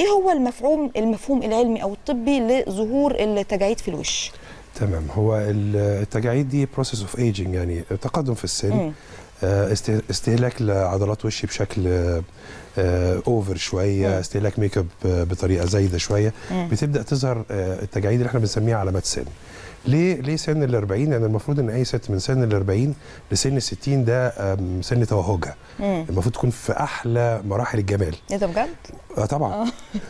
ايه هو المفهوم المفهوم العلمي او الطبي لظهور التجاعيد في الوش تمام هو التجاعيد دي بروسيس اوف ايجينج يعني تقدم في السن مم. آه، است- استهلاك لعضلات وشي بشكل آه، اوفر شويه مم. استهلاك ميك اب آه، بطريقه زايده شويه مم. بتبدا تظهر آه، التجاعيد اللي احنا بنسميها علامات سن ليه ليه سن ال 40 لان المفروض ان اي ست من سن ال 40 لسن ال 60 ده آم، سن توهجها مم. المفروض تكون في احلى مراحل الجمال ايه ده بجد؟ اه طبعا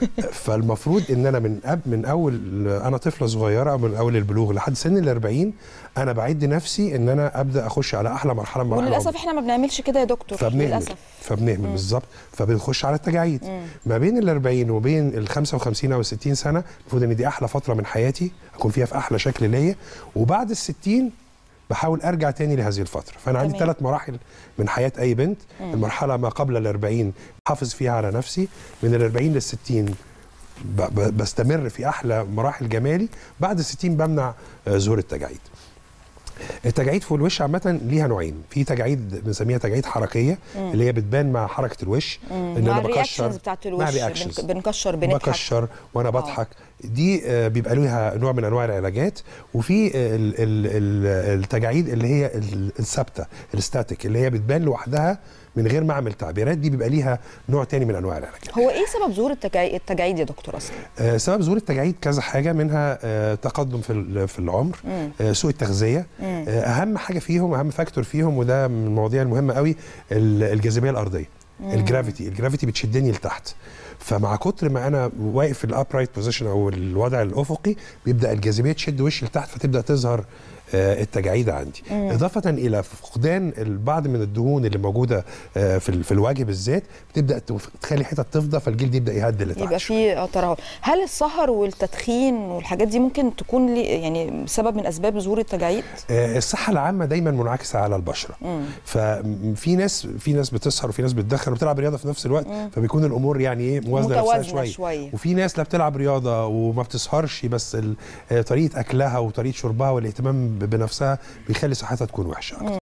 فالمفروض ان انا من أب من اول انا طفله صغيره او من اول البلوغ لحد سن ال 40 انا بعد نفسي ان انا ابدا اخش على احلى مرحله من مراحل وللاسف العمر. احنا ما بنعملش كده يا دكتور فبنهمل للاسف فبنهمل بالظبط فبنخش على التجاعيد مم. ما بين ال 40 وبين ال 55 او ال 60 سنه المفروض ان دي احلى فتره من حياتي اكون فيها في احلى شكل ليا وبعد ال 60 بحاول ارجع تاني لهذه الفتره فانا عندي تمام. ثلاث مراحل من حياه اي بنت المرحله ما قبل ال 40 بحافظ فيها على نفسي من ال 40 لل 60 ب- ب- بستمر في احلى مراحل جمالي بعد ال 60 بمنع آه، ظهور التجاعيد التجاعيد في الوش عامة ليها نوعين، في تجاعيد بنسميها تجاعيد حركية اللي هي بتبان مع حركة الوش مم. مع الرياكشنز بتاعت الوش مع reactions. بنك- بنكشر بنضحك بكشر وانا بضحك دي آه، بيبقى ليها نوع من انواع العلاجات وفي آه، ال- ال- ال- التجاعيد اللي هي ال- الثابته الستاتيك اللي هي بتبان لوحدها من غير ما اعمل تعبيرات دي بيبقى ليها نوع تاني من انواع العلاجات هو ايه سبب ظهور التجاعيد التجاعيد يا دكتور اصلا؟ آه، سبب ظهور التجاعيد كذا حاجه منها آه، تقدم في ال- في العمر مم. آه، سوء التغذيه مم. آه، اهم حاجه فيهم اهم فاكتور فيهم وده من المواضيع المهمه قوي ال- الجاذبيه الارضيه الجرافيتي الجرافيتي بتشدني لتحت فمع كتر ما انا واقف في الابرايت بوزيشن او الوضع الافقي بيبدا الجاذبيه تشد وشي لتحت فتبدا تظهر آه، التجاعيد عندي اضافه الى فقدان البعض من الدهون اللي موجوده آه، في ال- في الوجه بالذات بتبدا تف- تخلي حتت تفضى فالجلد يبدا يهدل لتحت يبقى شوية. في ترهل هل السهر والتدخين والحاجات دي ممكن تكون لي يعني سبب من اسباب ظهور التجاعيد؟ آه، الصحه العامه دايما منعكسه على البشره مم. ففي ناس في ناس بتسهر وفي ناس بتدخن وبتلعب رياضه في نفس الوقت فبيكون الامور يعني ايه موازنه نفسها متوازنة شويه شوية. وفي ناس لا بتلعب رياضه وما بتسهرش بس ال- آه، طريقه اكلها وطريقه شربها والاهتمام ب- بنفسها بيخلي صحتها تكون وحشه أكتر.